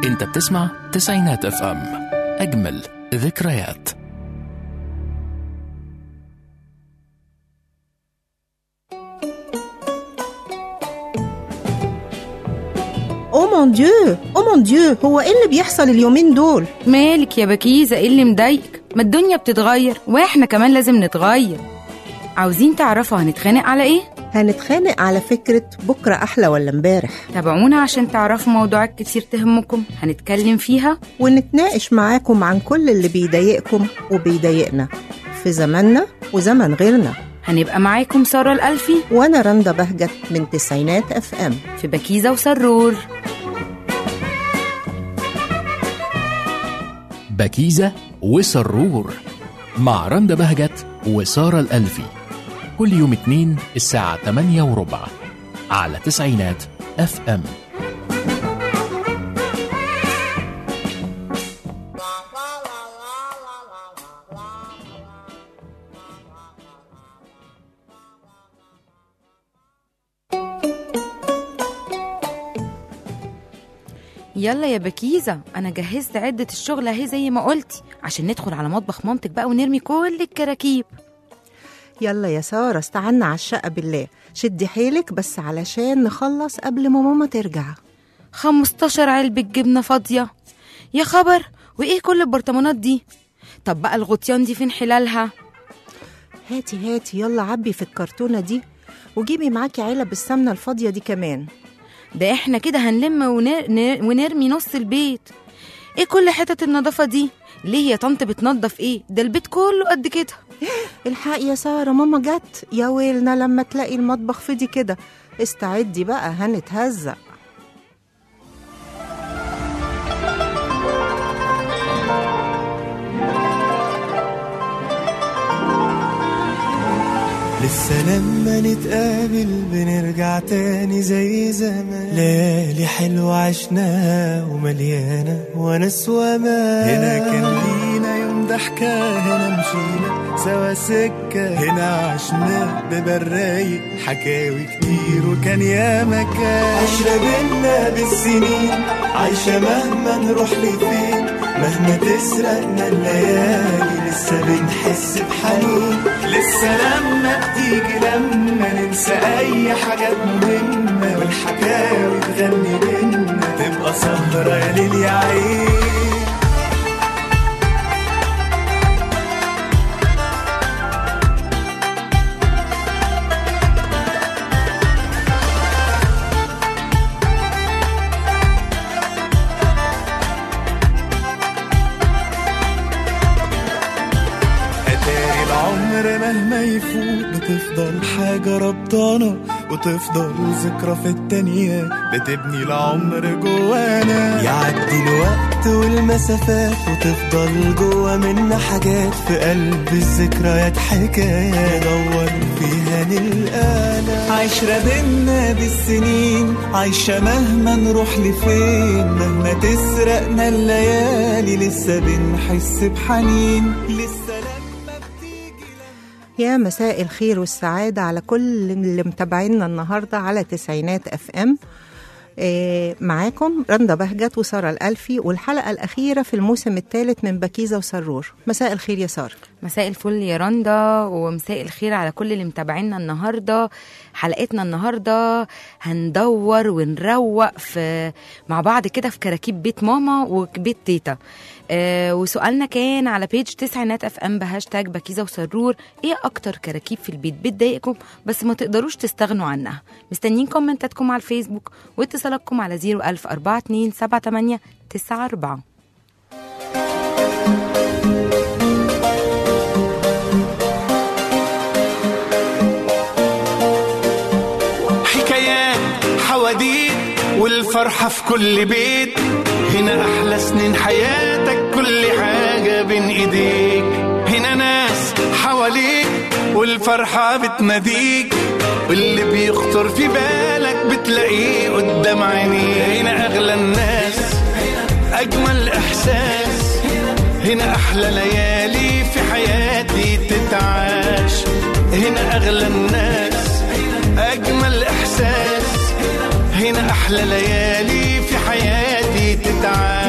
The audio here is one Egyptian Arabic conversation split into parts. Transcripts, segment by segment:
انت بتسمع تسعينات اف ام اجمل ذكريات او مون ديو او مون ديو هو ايه اللي بيحصل اليومين دول مالك يا بكيزة ايه اللي مضايقك ما الدنيا بتتغير واحنا كمان لازم نتغير عاوزين تعرفوا هنتخانق على ايه هنتخانق على فكرة بكرة أحلى ولا امبارح تابعونا عشان تعرفوا موضوعات كتير تهمكم هنتكلم فيها ونتناقش معاكم عن كل اللي بيضايقكم وبيضايقنا في زماننا وزمن غيرنا هنبقى معاكم سارة الألفي وأنا رندا بهجت من تسعينات اف ام في بكيزة وسرور بكيزة وسرور مع رندا بهجت وسارة الألفي كل يوم اتنين الساعة 8 وربع على تسعينات اف ام يلا يا بكيزة أنا جهزت عدة الشغل أهي زي ما قلتي عشان ندخل على مطبخ مامتك بقى ونرمي كل الكراكيب يلا يا سارة استعنا على الشقة بالله شدي حيلك بس علشان نخلص قبل ما ماما ترجع 15 علبة جبنة فاضية يا خبر وإيه كل البرطمانات دي طب بقى الغطيان دي فين حلالها هاتي هاتي يلا عبي في الكرتونة دي وجيبي معاكي علب السمنة الفاضية دي كمان ده احنا كده هنلم ونر... نر- ونرمي نص البيت ايه كل حتت النظافة دي ليه يا طنط بتنظف ايه ده البيت كله قد كده الحق يا سارة ماما جت يا ويلنا لما تلاقي المطبخ فضي كده استعدي بقى هنتهزق لسه لما نتقابل بنرجع تاني زي زمان ليالي حلوة عشناها ومليانة وناس وما هنا كان لينا يوم ضحكة هنا مشينا سوا سكة هنا عشنا ببرايق حكاوي كتير وكان يا مكان عشرة بينا بالسنين عايشة مهما نروح لفين مهما تسرقنا الليالي لسه بنحس بحنين لسه لما بتيجي لما ننسى اي حاجات مهمة والحكاوي تغني بينا تبقى سهرة يا ليل يا عين أتاري العمر مهما يفوت بتفضل حاجة ربطانة وتفضل ذكرى في التانية بتبني العمر جوانا يعدي الوقت والمسافات وتفضل جوا منا حاجات في قلب الذكريات حكاية ندور فيها نلقانا عشرة بينا بالسنين عايشة مهما نروح لفين مهما تسرقنا الليالي لسه بنحس بحنين لسه لما بتيجي يا مساء الخير والسعادة على كل اللي متابعينا النهاردة على تسعينات اف ام إيه معاكم رندا بهجت وسارة الألفي والحلقة الأخيرة في الموسم الثالث من بكيزة وسرور مساء الخير يا سارة مساء الفل يا رندا ومساء الخير على كل اللي متابعينا النهارده حلقتنا النهارده هندور ونروق في مع بعض كده في كراكيب بيت ماما وبيت تيتا آه وسؤالنا كان على بيج تسعينات اف ام بهاشتاج بكيزه وسرور ايه اكتر كراكيب في البيت بتضايقكم بس ما تقدروش تستغنوا عنها مستنيين كومنتاتكم على الفيسبوك واتصالاتكم على 01042 78 94 حكايات حواديت والفرحة في كل بيت هنا أحلى سنين حياتك كل حاجة بين إيديك هنا ناس حواليك والفرحة بتناديك واللي بيخطر في بالك بتلاقيه قدام عينيك هنا أغلى الناس أجمل إحساس هنا أحلى ليالي في حياتي تتعاش هنا أغلى الناس أجمل إحساس هنا أحلى ليالي في حياتي تتعاش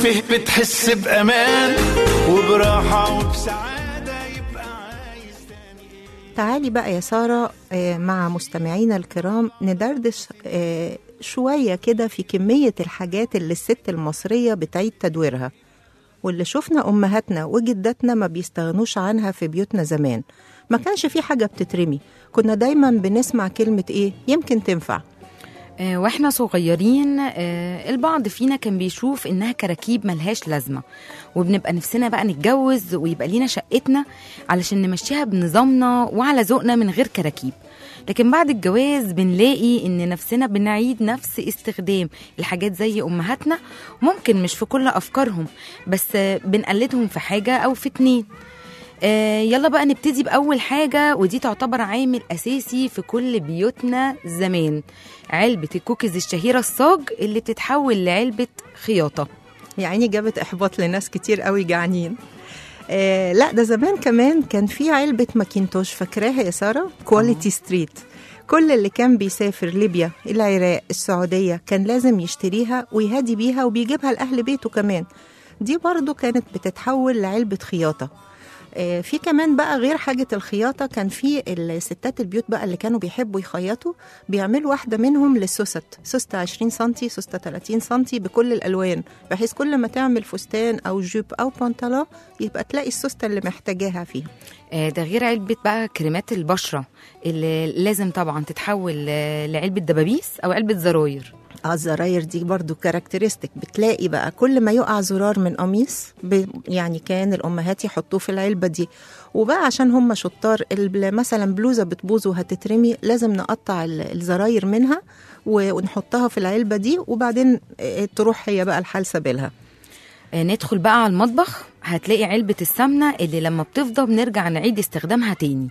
فيه بتحس بأمان وبراحة وبسعادة يبقى عايز تاني تعالي بقى يا سارة آه، مع مستمعينا الكرام ندردش آه، شوية كده في كمية الحاجات اللي الست المصرية بتعيد تدويرها واللي شفنا أمهاتنا وجداتنا ما بيستغنوش عنها في بيوتنا زمان ما كانش في حاجة بتترمي كنا دايما بنسمع كلمة إيه يمكن تنفع آه، واحنا صغيرين آه، البعض فينا كان بيشوف انها كراكيب ملهاش لازمه وبنبقى نفسنا بقى نتجوز ويبقى لينا شقتنا علشان نمشيها بنظامنا وعلى ذوقنا من غير كراكيب لكن بعد الجواز بنلاقي ان نفسنا بنعيد نفس استخدام الحاجات زي امهاتنا ممكن مش في كل افكارهم بس آه، بنقلدهم في حاجه او في اتنين آه، يلا بقى نبتدي بأول حاجة ودي تعتبر عامل أساسي في كل بيوتنا زمان علبة الكوكيز الشهيرة الصاج اللي بتتحول لعلبة خياطة يعني جابت إحباط لناس كتير قوي جعانين آه لا ده زمان كمان كان في علبة ماكينتوش فاكراها يا سارة كواليتي ستريت كل اللي كان بيسافر ليبيا العراق السعودية كان لازم يشتريها ويهدي بيها وبيجيبها لأهل بيته كمان دي برضو كانت بتتحول لعلبة خياطة آه، في كمان بقى غير حاجة الخياطة كان في الستات البيوت بقى اللي كانوا بيحبوا يخيطوا بيعملوا واحدة منهم للسوست سوستة 20 سنتي سوستة 30 سنتي بكل الألوان بحيث كل ما تعمل فستان أو جيب أو بنطلون يبقى تلاقي السوستة اللي محتاجاها فيها آه، ده غير علبة بقى كريمات البشرة اللي لازم طبعا تتحول آه، لعلبة دبابيس أو علبة زراير اه الزراير دي برضو كاركترستيك بتلاقي بقى كل ما يقع زرار من قميص ب... يعني كان الامهات يحطوه في العلبه دي وبقى عشان هم شطار ال- مثلا بلوزه بتبوظ وهتترمي لازم نقطع ال- الزراير منها و- ونحطها في العلبه دي وبعدين آه، تروح هي بقى الحال سبيلها آه، ندخل بقى على المطبخ هتلاقي علبة السمنة اللي لما بتفضى بنرجع نعيد استخدامها تاني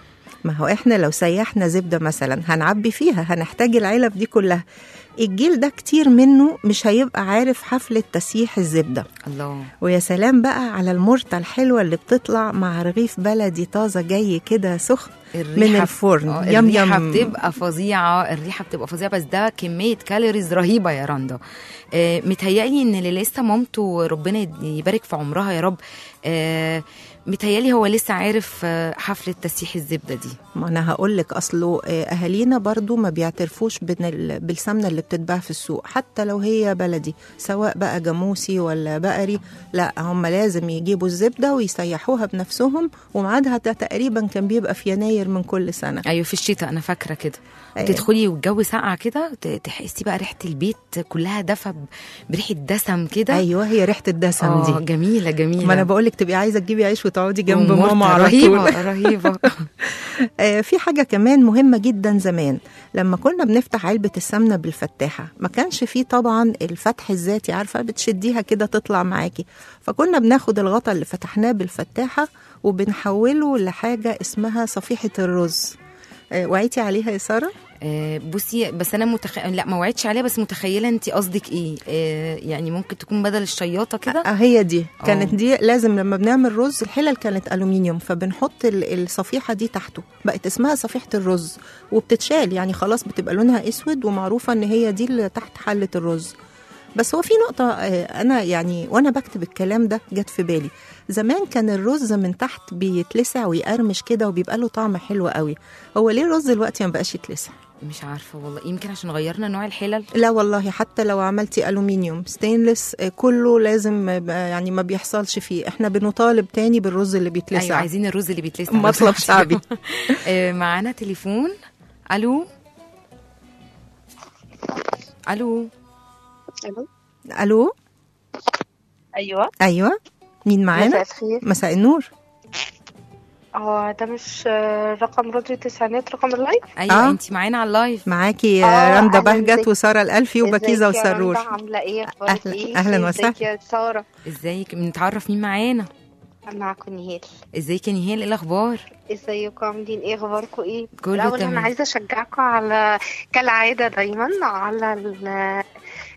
ما هو احنا لو سيحنا زبده مثلا هنعبي فيها هنحتاج العلب دي كلها الجيل ده كتير منه مش هيبقى عارف حفله تسييح الزبده الله ويا سلام بقى على المرتة الحلوة اللي بتطلع مع رغيف بلدي طازة جاي كده سخن من الفرن آه، يم الريحة يم بتبقى فظيعة الريحة بتبقى فظيعة بس ده كمية كالوريز رهيبة يا رندا آه متهيألي ان اللي لسه مامته ربنا يد- يبارك في عمرها يا رب آه متهيألي هو لسه عارف آه حفلة تسييح الزبدة دي ما انا هقول لك اصله آه، اهالينا برضو ما بيعترفوش بين ال- بالسمنه اللي بتتباع في السوق حتى لو هي بلدي سواء بقى جاموسي ولا بقري لا هم لازم يجيبوا الزبده ويسيحوها بنفسهم وميعادها ده تقريبا كان بيبقى في يناير من كل سنه ايوه في الشتاء انا فاكرة كده أيوة. تدخلي والجو ساقع كده ت- تحسي بقى ريحة البيت كلها دفى ب- بريحة دسم كده ايوه هي ريحه الدسم اه دي جميلة جميلة ما انا بقول لك تبقي عايزه تجيبي عيش وتقعدي جنب ومرتة ماما على رهيبة طول رهيبة آه، في حاجة كمان مهمة جدا زمان لما كنا بنفتح علبة السمنة بالفتاحة ما كانش فيه طبعا الفتح الذاتي عارفة بتشديها كده تطلع معاكي فكنا بناخد الغطا اللي فتحناه بالفتاحة وبنحوله لحاجة اسمها صفيحة الرز آه، وعيتي عليها يا سارة؟ آه، بصي بس انا متخ... لا ما وعدتش عليها بس متخيله انت قصدك ايه آه، يعني ممكن تكون بدل الشياطه كده آه هي دي كانت آه. دي لازم لما بنعمل رز الحلل كانت الومنيوم فبنحط ال- الصفيحه دي تحته بقت اسمها صفيحه الرز وبتتشال يعني خلاص بتبقى لونها اسود ومعروفه ان هي دي اللي تحت حله الرز بس هو في نقطة آه، أنا يعني وأنا بكتب الكلام ده جت في بالي زمان كان الرز من تحت بيتلسع ويقرمش كده وبيبقى له طعم حلو قوي هو ليه الرز دلوقتي ما بقاش يتلسع مش عارفه والله يمكن عشان غيرنا نوع الحلل لا والله حتى لو عملتي الومنيوم ستينلس آه، كله لازم آه، يعني ما بيحصلش فيه احنا بنطالب تاني بالرز اللي بيتلسع ايوه عايزين الرز اللي بيتلسع مطلب شعبي. آه، معانا تليفون الو الو الو الو ايوه ايوه مين مساء معانا الخير مساء النور هو ده مش آه، رقم راديو التسعينات رقم اللايف ايوه آه. انت معانا على اللايف معاكي آه، رندا أهلاً بهجت بك. وساره الالفي وبكيزه ازيك يا وسرور رندا؟ عامله ايه اخبارك أهلا- ايه أهلاً ازيك وسهلاً. يا ساره ازيك بنتعرف مين معانا معاكم نهال ازيك يا نهال ايه الاخبار ازيكم عاملين ايه اخباركم ايه كله الاول تمام. انا عايزه اشجعكم على كالعاده دايما على ال-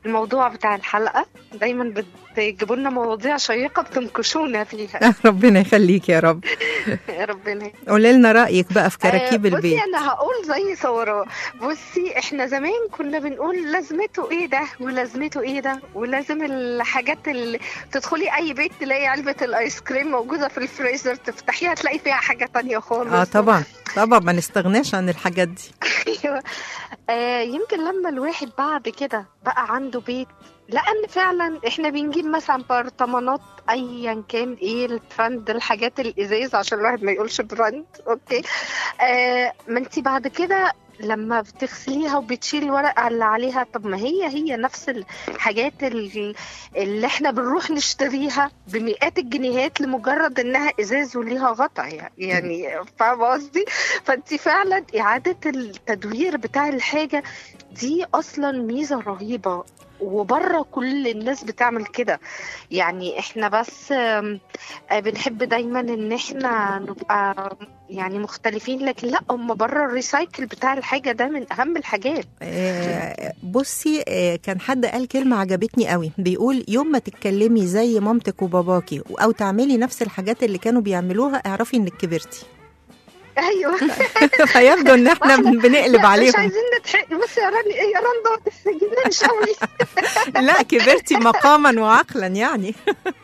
الموضوع بتاع الحلقة دايما بتجيبوا لنا مواضيع شيقة بتنكشونا فيها ربنا يخليك يا رب يا ربنا قولي لنا رايك بقى في كراكيب آه، بصي البيت انا هقول زي ثوره بصي احنا زمان كنا بنقول لازمته ايه ده ولازمته ايه ده ولازم الحاجات اللي تدخلي اي بيت تلاقي علبه الايس كريم موجوده في الفريزر تفتحيها تلاقي فيها حاجه تانية خالص اه طبعا طبعا ما نستغناش عن الحاجات دي أيوة. آه يمكن لما الواحد بعد كده بقى عنده بيت لان فعلا احنا بنجيب مثلا برطمانات ايا كان ايه الترند الحاجات الازاز عشان الواحد ما يقولش براند اوكي آه ما انت بعد كده لما بتغسليها وبتشيل الورقة اللي عليها طب ما هي هي نفس الحاجات اللي, اللي احنا بنروح نشتريها بمئات الجنيهات لمجرد انها ازاز وليها غطا يعني يعني فاهمة قصدي؟ فانت فعلا اعادة التدوير بتاع الحاجة دي اصلا ميزة رهيبة وبره كل الناس بتعمل كده يعني احنا بس آم، آه، بنحب دايما ان احنا نبقى يعني مختلفين لكن لا هم بره الريسايكل بتاع الحاجه ده من اهم الحاجات آه، بصي آه، كان حد قال كلمة عجبتني قوي بيقول يوم ما تتكلمي زي مامتك وباباكي أو تعملي نفس الحاجات اللي كانوا بيعملوها اعرفي إنك كبرتي ايوه فيبدو إن احنا بنقلب لا، مش عليهم عايزين نتحق بس يا راني يا رندا ما تستجننش قوي لا كبرتي مقاما وعقلا يعني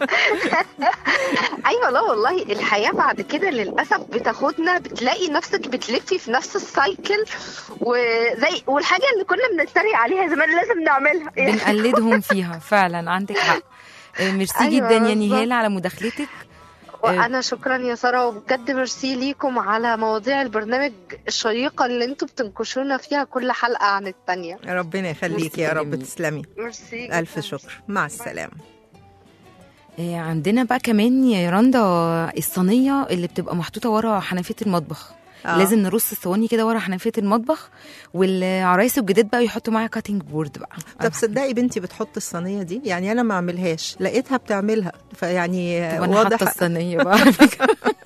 ايوه لا والله الحياه بعد كده للاسف بتاخدنا بتلاقي نفسك بتلفي في نفس السايكل وزي والحاجه اللي كنا بنتريق عليها زمان لازم نعملها بنقلدهم فيها فعلا عندك حق آه، ميرسي أيوة، جدا يا بالظبط. نهال على مداخلتك وانا شكرا يا ساره وبجد ميرسي ليكم على مواضيع البرنامج الشيقه اللي انتوا بتنكشونا فيها كل حلقه عن التانية ربنا يخليك يا رب تسلمي. تسلمي ميرسي ألف شكر مع السلامة آه، عندنا بقى كمان يا رندا الصينيه اللي بتبقى محطوطه ورا حنفيه المطبخ آه. آه. لازم نرص الصواني كده ورا حنفيه المطبخ والعرايس الجداد بقى يحطوا معاها كاتنج بورد بقى طب صدقي بنتي بتحط الصينيه دي يعني انا ما اعملهاش لقيتها بتعملها فيعني طب انا حاطه واضح الصينيه بقى على فكرة.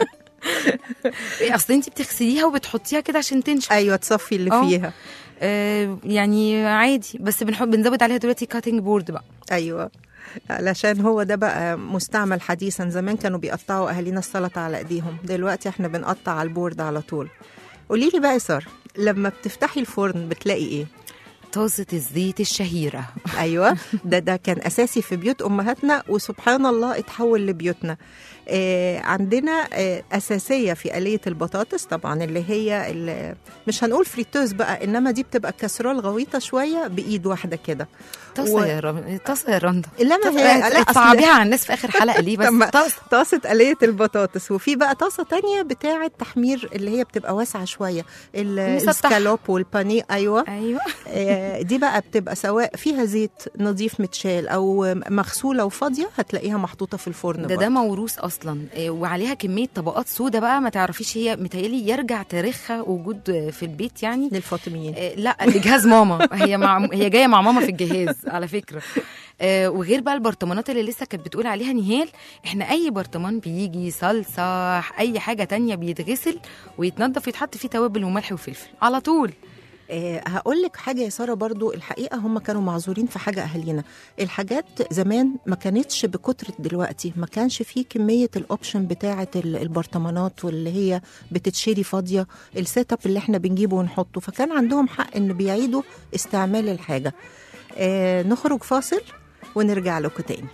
اصل انت بتغسليها وبتحطيها كده عشان تنشف ايوه تصفي اللي آه. فيها آه يعني عادي بس بنحط بنزود عليها دلوقتي كاتنج بورد بقى ايوه علشان هو ده بقى مستعمل حديثا زمان كانوا بيقطعوا اهالينا السلطه على ايديهم دلوقتي احنا بنقطع على البورد على طول قولي لي بقى يا ساره لما بتفتحي الفرن بتلاقي ايه طاسه الزيت الشهيره ايوه ده ده كان اساسي في بيوت امهاتنا وسبحان الله اتحول لبيوتنا آه عندنا آه اساسيه في آلية البطاطس طبعا اللي هي اللي مش هنقول فريتوز بقى انما دي بتبقى كسرول غويطه شويه بايد واحده كده طاسه و- يا رم... طاسه يا رندا لا ما هي لا أصل- تصعبيها على الناس في اخر حلقه ليه بس طب ما- طاسه طاسة آلية البطاطس وفي بقى طاسة تانية بتاعة تحمير اللي هي بتبقى واسعة شوية ال- مسطحة. السكالوب والبانيه أيوة ايوه آه، دي بقى بتبقى سواء فيها زيت نظيف متشال أو مغسولة وفاضية هتلاقيها محطوطة في الفرن ده ده برضه. موروث اصلا إيه، وعليها كميه طبقات سودا بقى ما تعرفيش هي متهيألي يرجع تاريخها وجود في البيت يعني للفاطميين إيه، لا لجهاز ماما هي مع هي جايه مع ماما في الجهاز على فكره آه، وغير بقى البرطمانات اللي لسه كانت بتقول عليها نهال احنا اي برطمان بيجي صلصه اي حاجه تانية بيتغسل ويتنضف ويتحط فيه توابل وملح وفلفل على طول آه هقول لك حاجه يا ساره برضو الحقيقه هم كانوا معذورين في حاجه اهالينا الحاجات زمان ما كانتش بكتره دلوقتي ما كانش فيه كميه الاوبشن بتاعه ال- البرطمانات واللي هي بتتشري فاضيه السيت اب اللي احنا بنجيبه ونحطه فكان عندهم حق ان بيعيدوا استعمال الحاجه آه نخرج فاصل ونرجع لكم تاني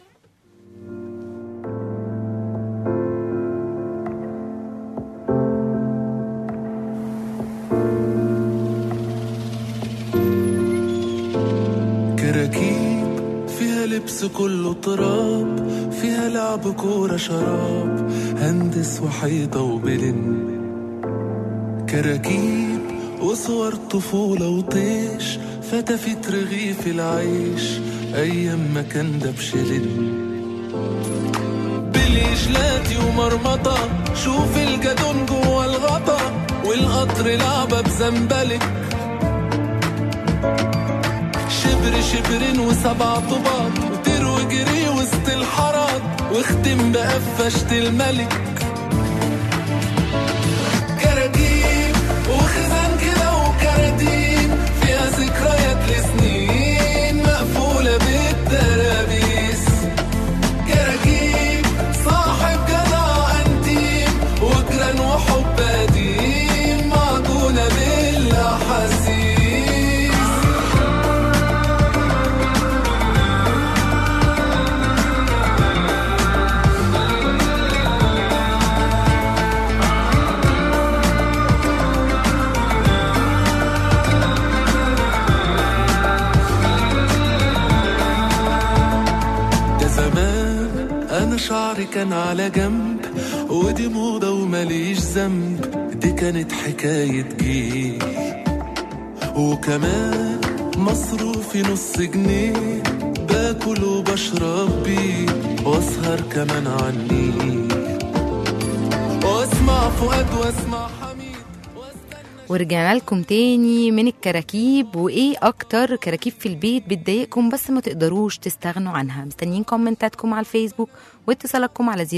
كراكيب فيها لبس كله تراب فيها لعب كورة شراب هندس وحيطة وبلن كراكيب وصور طفولة وطيش فتفت رغيف العيش أيام ما كان ده بشلن بالجلاتي ومرمطة شوف الجدون جوا الغطا والقطر لعبة بزنبلك شبر شبرين وسبع طباط وطير وجري وسط الحرات واختم بقفشة الملك كراكيب وخزان كده وكراتين فيها ذكريات لسنين مقفولة انا شعري كان على جنب ودي موضة ومليش ذنب دي كانت حكاية جيل وكمان مصروفي نص جنيه باكل وبشرب بيه واسهر كمان عني واسمع فؤاد واسمع حميد ورجعنا لكم تاني من الكراكيب وايه اكتر كراكيب في البيت بتضايقكم بس ما تقدروش تستغنوا عنها مستنيين كومنتاتكم على الفيسبوك واتصالاتكم على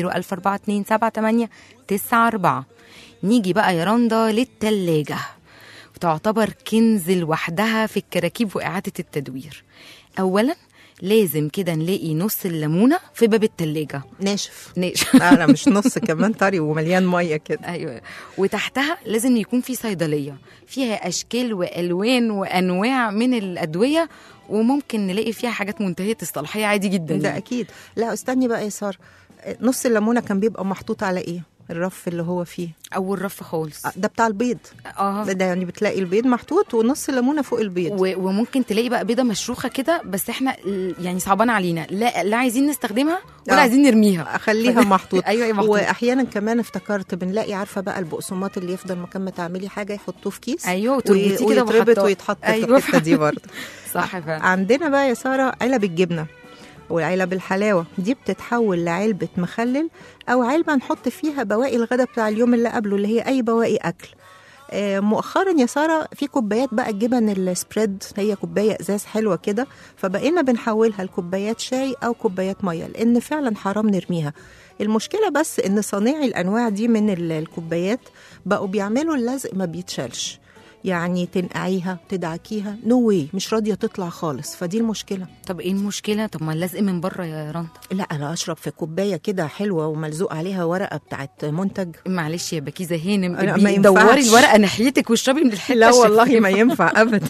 01427 نيجي بقى يا رندا للتلاجة وتعتبر كنز لوحدها في الكراكيب وإعادة التدوير أولا لازم كده نلاقي نص الليمونة في باب التلاجة ناشف ناشف لا مش نص كمان طري ومليان ميه كده ايوه وتحتها لازم يكون في صيدليه فيها اشكال والوان وانواع من الادويه وممكن نلاقي فيها حاجات منتهيه الصلاحيه عادي جدا ده يعني. اكيد لا استني بقى يا ساره نص الليمونه كان بيبقى محطوط على ايه الرف اللي هو فيه اول رف خالص آه، ده بتاع البيض اه ده يعني بتلاقي البيض محطوط ونص الليمونه فوق البيض و- وممكن تلاقي بقى بيضه مشروخه كده بس احنا ال- يعني صعبان علينا لا لا عايزين نستخدمها ولا آه. عايزين نرميها اخليها محطوط ايوه ايوه محطوط واحيانا كمان افتكرت بنلاقي عارفه بقى البقسماط اللي يفضل مكان ما تعملي حاجه يحطوه في كيس ايوه وي- وتربطيه كده ويتربط وحطاه. ويتحط أيوة في الحته دي برضه صح فعلا عندنا بقى يا ساره علب الجبنه وعلب الحلاوه دي بتتحول لعلبه مخلل او علبه نحط فيها بواقي الغداء بتاع اليوم اللي قبله اللي هي اي بواقي اكل آه، مؤخرا يا ساره في كوبايات بقى الجبن السبريد هي كوبايه ازاز حلوه كده فبقينا بنحولها لكوبايات شاي او كوبايات ميه لان فعلا حرام نرميها المشكله بس ان صانعي الانواع دي من ال- الكوبايات بقوا بيعملوا اللزق ما بيتشالش يعني تنقعيها تدعكيها نو واي مش راضيه تطلع خالص فدي المشكله طب ايه المشكله طب ما اللزق من بره يا رندا لا انا اشرب في كوبايه كده حلوه وملزوق عليها ورقه بتاعت منتج معلش يا بكيزه هانم لا، ما ابقي دوري ينفعش. الورقه ناحيتك واشربي من الحته لا والله الشفافة. ما ينفع ابدا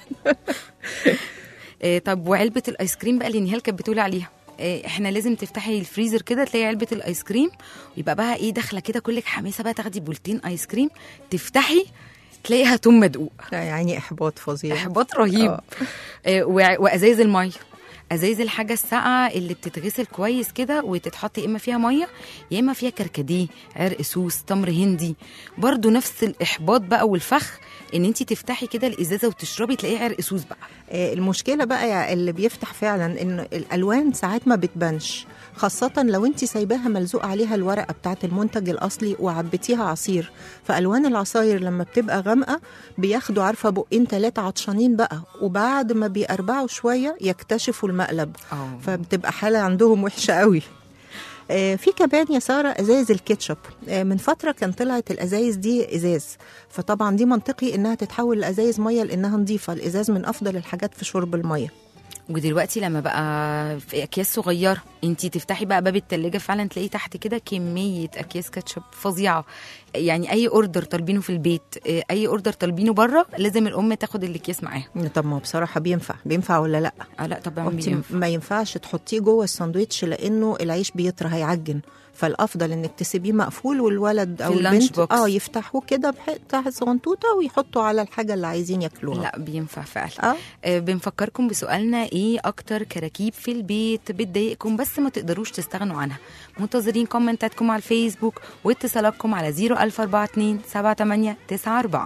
آه، طب وعلبه الايس كريم بقى اللي نهال كانت بتقول عليها آه، احنا لازم تفتحي الفريزر كده تلاقي علبه الايس كريم ويبقى بقى ايه داخله كده كلك حماسه بقى تاخدي بولتين ايس كريم تفتحي تلاقيها توم مدقوق لا، يعني احباط فظيع احباط رهيب آه. آه، وع- وازايز الميه ازايز الحاجه الساقعه اللي بتتغسل كويس كده وتتحط يا اما فيها ميه يا اما فيها كركديه عرق سوس تمر هندي برضو نفس الاحباط بقى والفخ ان انت تفتحي كده الازازه وتشربي تلاقيه عرق سوس بقى آه، المشكله بقى يا اللي بيفتح فعلا ان الالوان ساعات ما بتبانش خاصة لو انت سايباها ملزوق عليها الورقة بتاعت المنتج الأصلي وعبيتيها عصير فألوان العصاير لما بتبقى غامقة بياخدوا عارفة بقين تلاتة عطشانين بقى وبعد ما بيقربعوا شوية يكتشفوا المقلب اه فبتبقى حالة عندهم وحشة قوي آه، في كمان يا ساره ازايز الكاتشب آه، من فتره كان طلعت الازايز دي ازاز فطبعا دي منطقي انها تتحول لازايز ميه لانها نظيفه الازاز من افضل الحاجات في شرب الميه ودلوقتي لما بقى في اكياس صغيره انت تفتحي بقى باب التلاجة فعلا تلاقي تحت كده كميه اكياس كاتشب فظيعه يعني اي اوردر طالبينه في البيت آه، اي اوردر طالبينه بره لازم الام تاخد الاكياس معاها طب ما هو بصراحه بينفع بينفع ولا لا اه لا طبعا انت بينفع. ما ينفعش تحطيه جوه الساندوتش لانه العيش بيطرى هيعجن فالافضل انك تسيبيه مقفول والولد او في اللانش البنت بوكس. اه يفتحوه كده بحته صغنطوطه ويحطوا على الحاجه اللي عايزين ياكلوها لا بينفع فعلا اه آه، بنفكركم بسؤالنا ايه اكتر كراكيب في البيت بتضايقكم بس ما تقدروش تستغنوا عنها منتظرين كومنتاتكم على الفيسبوك واتصالاتكم على 00427 7894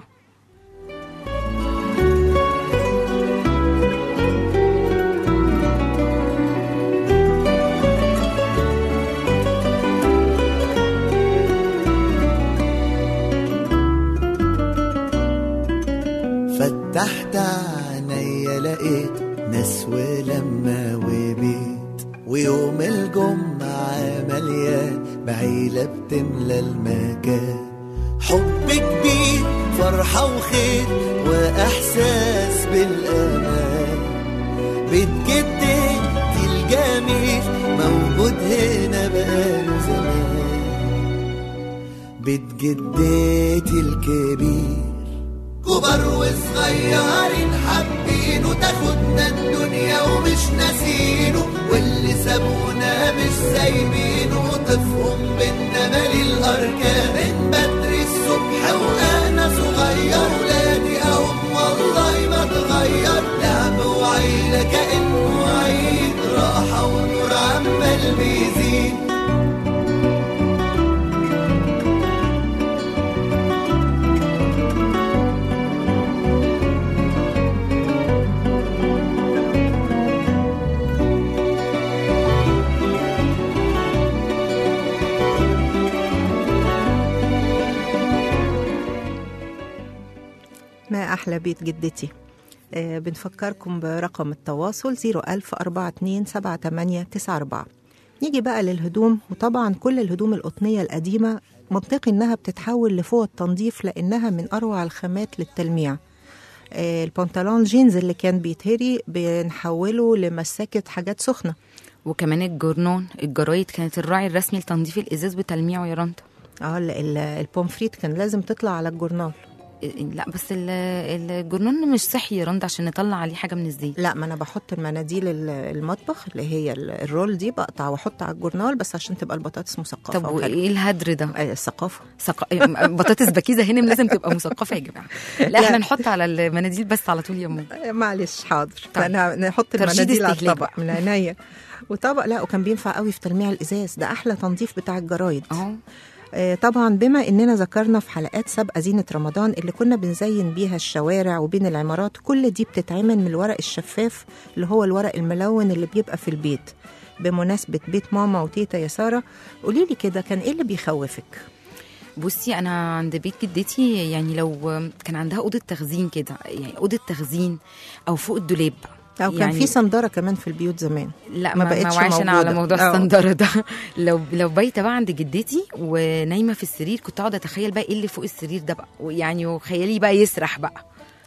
فتحت عينيا لقيت ناس ولما وبيت ويوم الجمعة مليان بعيلة بتملى المكان حب كبير فرحة وخير وإحساس بالأمان بيت جدتي الجميل موجود هنا بقاله زمان بيت جدتي الكبير كبر وصغيرين حابينه تاخدنا الدنيا ومش ناسينه واللي سابونا مش سايبينه طفهم بينا مالي الاركان من بدري الصبح وانا صغير ولادي اهم والله ما اتغير لعب وعيله كانه عيد راحه ونور عمال بيزيد أحلى بيت جدتي آه، بنفكركم برقم التواصل 010427894 نيجي بقى للهدوم وطبعا كل الهدوم القطنية القديمة منطقي إنها بتتحول لفوق التنظيف لأنها من أروع الخامات للتلميع آه، البنطلون جينز اللي كان بيتهري بنحوله لمساكة حاجات سخنة وكمان الجرنون الجرايد كانت الراعي الرسمي لتنظيف الازاز وتلميعه يا رندا اه ال- ال- البومفريت كان لازم تطلع على الجورنال لا بس ال- الجرنون مش صحي يا رندا عشان نطلع عليه حاجه من الزيت لا ما انا بحط المناديل ال- المطبخ اللي هي ال- الرول دي بقطع واحط على الجورنال بس عشان تبقى البطاطس مثقفه طب وحلوة. وايه الهدر ده آه، الثقافه سق... بطاطس بكيزه هنا لازم تبقى مثقفه يا جماعه لا احنا نحط على المناديل بس على طول يا ماما آه، معلش حاضر طيب. فانا نحط ترشيد المناديل على استهلاك الطبق من عينيا وطبق لا وكان بينفع قوي في تلميع الازاز ده احلى تنظيف بتاع الجرايد اه آه، طبعا بما اننا ذكرنا في حلقات سابقه زينه رمضان اللي كنا بنزين بيها الشوارع وبين العمارات كل دي بتتعمل من الورق الشفاف اللي هو الورق الملون اللي بيبقى في البيت بمناسبه بيت ماما وتيتا يا ساره قولي لي كده كان ايه اللي بيخوفك بصي انا عند بيت جدتي يعني لو كان عندها اوضه تخزين كده يعني اوضه تخزين او فوق الدولاب او كان يعني في صنداره كمان في البيوت زمان لا ما ما, ما بقتش وعيش انا على موجودة. موضوع آه. الصنداره ده لو لو بايته بقى عند جدتي ونايمه في السرير كنت اقعد اتخيل بقى ايه اللي فوق السرير ده بقى يعني وخيالي بقى يسرح بقى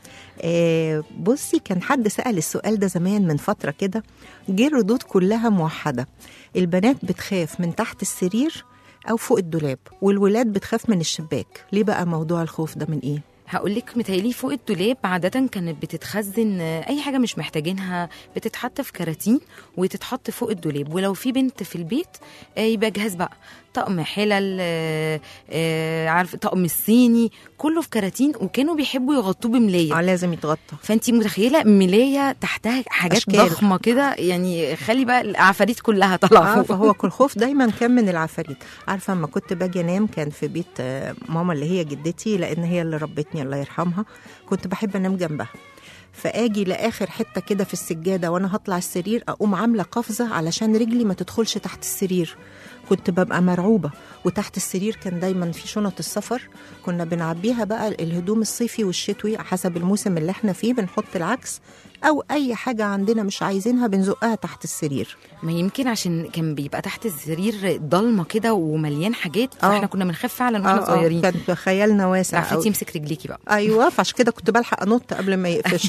آه، بصي كان حد سأل السؤال ده زمان من فترة كده جه الردود كلها موحدة البنات بتخاف من تحت السرير أو فوق الدولاب والولاد بتخاف من الشباك ليه بقى موضوع الخوف ده من إيه؟ هقول لك متهيألي فوق الدولاب عادة كانت بتتخزن آه، أي حاجة مش محتاجينها بتتحط في كراتين وتتحط فوق الدولاب ولو في بنت في البيت آه، يبقى جهاز بقى طقم حلل آه، آه، عارف طقم الصيني كله في كراتين وكانوا بيحبوا يغطوه اه بملاية لازم يتغطى فانت متخيله ملايه تحتها حاجات أشكال. ضخمه كده يعني خلي بقى العفاريت كلها طالعه اه فوق فهو كل خوف دايما كان من العفاريت عارفه اما كنت باجي انام كان في بيت آه، ماما اللي هي جدتي لان هي اللي ربتني الله يرحمها كنت بحب انام جنبها فاجي لاخر حته كده في السجاده وانا هطلع السرير اقوم عامله قفزه علشان رجلي ما تدخلش تحت السرير كنت ببقى مرعوبه وتحت السرير كان دايما في شنط السفر كنا بنعبيها بقى الهدوم الصيفي والشتوي حسب الموسم اللي احنا فيه بنحط العكس او اي حاجه عندنا مش عايزينها بنزقها تحت السرير ما يمكن عشان كان بيبقى تحت السرير ضلمه كده ومليان حاجات آه. فاحنا كنا بنخاف فعلا واحنا آه، آه، صغيرين كان خيالنا واسع عفريت أوي. يمسك رجليكي بقى ايوه فعشان كده كنت بلحق انط قبل ما يقفش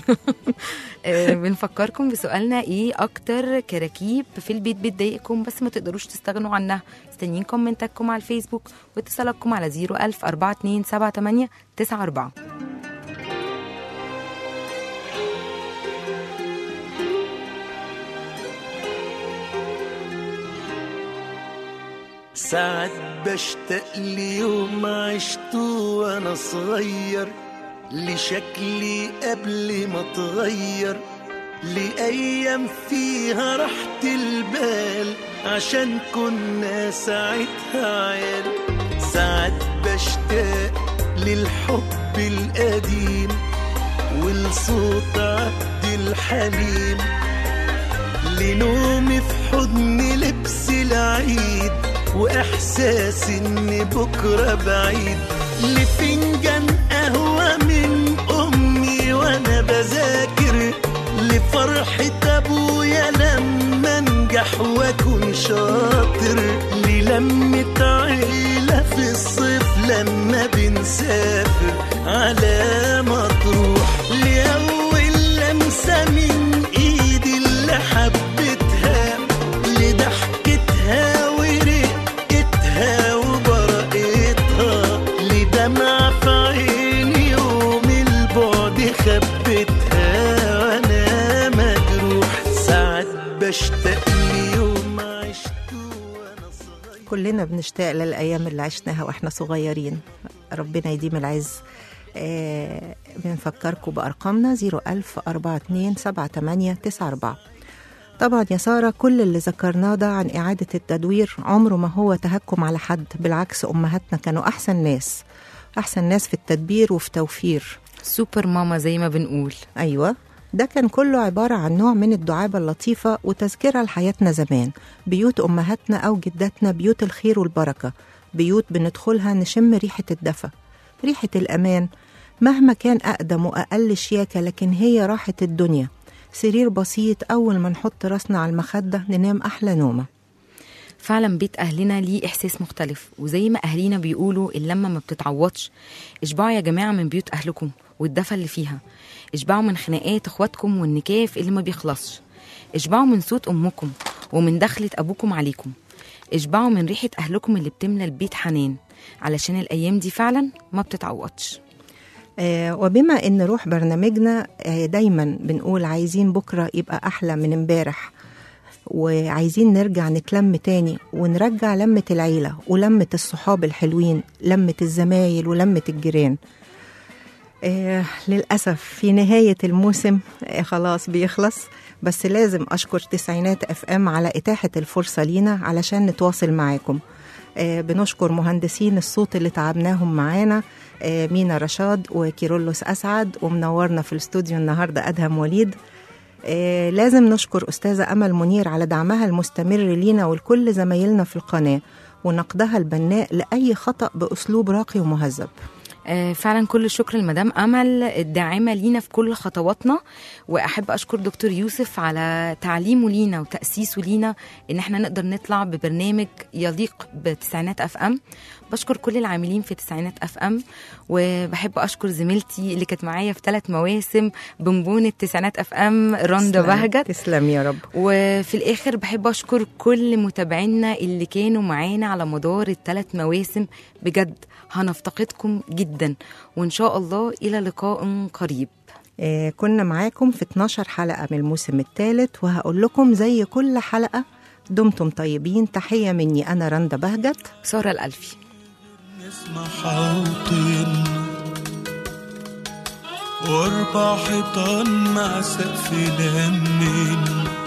آه، بنفكركم بسؤالنا ايه اكتر كراكيب في البيت بتضايقكم بس ما تقدروش تستغنوا عنها مستنيين كومنتاتكم على الفيسبوك واتصالاتكم على 01000 4278 94 ساعات بشتاق ليوم عشته وانا صغير لشكلي قبل ما اتغير لأيام فيها راحة البال عشان كنا ساعتها عيال ساعات بشتاق للحب القديم ولصوت عبد الحليم لنومي في حضن لبس العيد واحساس ان بكره بعيد لفنجان قهوه من امي وانا بذاكر لفرحه ابويا لما انجح واكون شاطر للمه عيله في الصيف لما بنسافر على مطروح لاول لمسه من ايدي اللي حبيتها لضحكتها ورقتها وبرقتها لدمع في عيني يوم البعد خبتها وانا مجروح ساعات بشتاق ليوم عشته وانا صغير كلنا بنشتاق للايام اللي عشناها واحنا صغيرين ربنا يديم العز آه بنفكركم بارقامنا 01000 42 78 94 طبعا يا سارة كل اللي ذكرناه ده عن إعادة التدوير عمره ما هو تهكم على حد بالعكس أمهاتنا كانوا أحسن ناس أحسن ناس في التدبير وفي توفير سوبر ماما زي ما بنقول أيوة ده كان كله عبارة عن نوع من الدعابة اللطيفة وتذكرة لحياتنا زمان بيوت أمهاتنا أو جداتنا بيوت الخير والبركة بيوت بندخلها نشم ريحة الدفى ريحة الأمان مهما كان أقدم وأقل شياكة لكن هي راحة الدنيا سرير بسيط أول ما نحط راسنا على المخدة ننام أحلى نومة فعلا بيت اهلنا ليه احساس مختلف وزي ما اهالينا بيقولوا اللمه ما بتتعوضش اشبعوا يا جماعه من بيوت اهلكم والدفى اللي فيها اشبعوا من خناقات اخواتكم والنكاف اللي ما بيخلصش اشبعوا من صوت امكم ومن دخلة ابوكم عليكم اشبعوا من ريحه اهلكم اللي بتملى البيت حنان علشان الايام دي فعلا ما بتتعوضش آه، وبما ان روح برنامجنا آه، دايما بنقول عايزين بكره يبقى احلى من امبارح وعايزين نرجع نتلم تاني ونرجع لمة العيلة ولمة الصحاب الحلوين لمة الزمايل ولمة الجيران آه للأسف في نهاية الموسم آه خلاص بيخلص بس لازم أشكر تسعينات اف ام على إتاحة الفرصة لينا علشان نتواصل معاكم آه بنشكر مهندسين الصوت اللي تعبناهم معانا آه مينا رشاد وكيرولوس أسعد ومنورنا في الاستوديو النهاردة أدهم وليد آه لازم نشكر أستاذة أمل منير على دعمها المستمر لينا ولكل زمايلنا في القناة ونقدها البناء لأي خطأ بأسلوب راقي ومهذب آه، فعلا كل الشكر لمدام امل الداعمه لينا في كل خطواتنا واحب اشكر دكتور يوسف على تعليمه لينا وتاسيسه لينا ان احنا نقدر نطلع ببرنامج يليق بتسعينات اف ام بشكر كل العاملين في تسعينات اف ام وبحب اشكر زميلتي اللي كانت معايا في ثلاث مواسم بنبونه تسعينات اف ام رندا تسلم- بهجت تسلم يا رب وفي الاخر بحب اشكر كل متابعينا اللي كانوا معانا على مدار الثلاث مواسم بجد هنفتقدكم جدا وان شاء الله الى لقاء قريب آه كنا معاكم في 12 حلقة من الموسم الثالث وهقول لكم زي كل حلقة دمتم طيبين تحية مني أنا رندا بهجت ساره الالفي نسمع حوطين واربع حيطان مع سقف لمين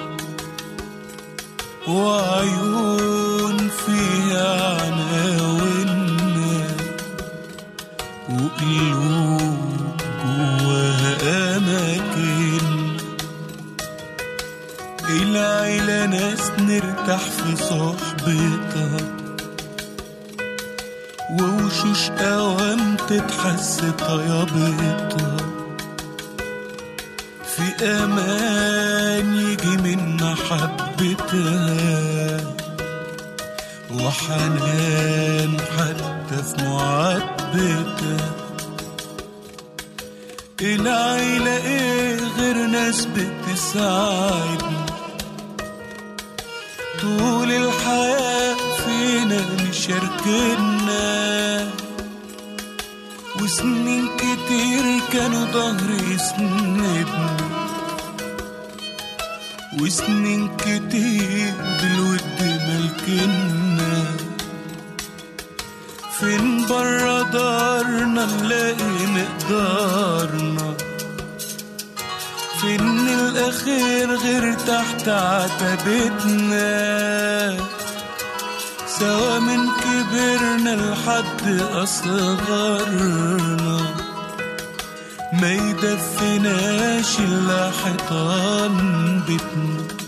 وعيون فيها عناوين وقلوب جواها أماكن العيلة ناس نرتاح في صحبتها ووشوش أوام تتحس طيابتها في أمان يجي من محبتها وحنان حتى في معاتبتها العيلة ايه غير ناس بتساعدنا طول الحياة فينا مشاركنا وسنين كتير كانوا ظهري يسندنا وسنين كتير بالود ملكنا فين برا دارنا نلاقي مقدارنا فين الأخير غير تحت عتبتنا سوا من كبرنا لحد أصغرنا ما يدفناش إلا حيطان بيتنا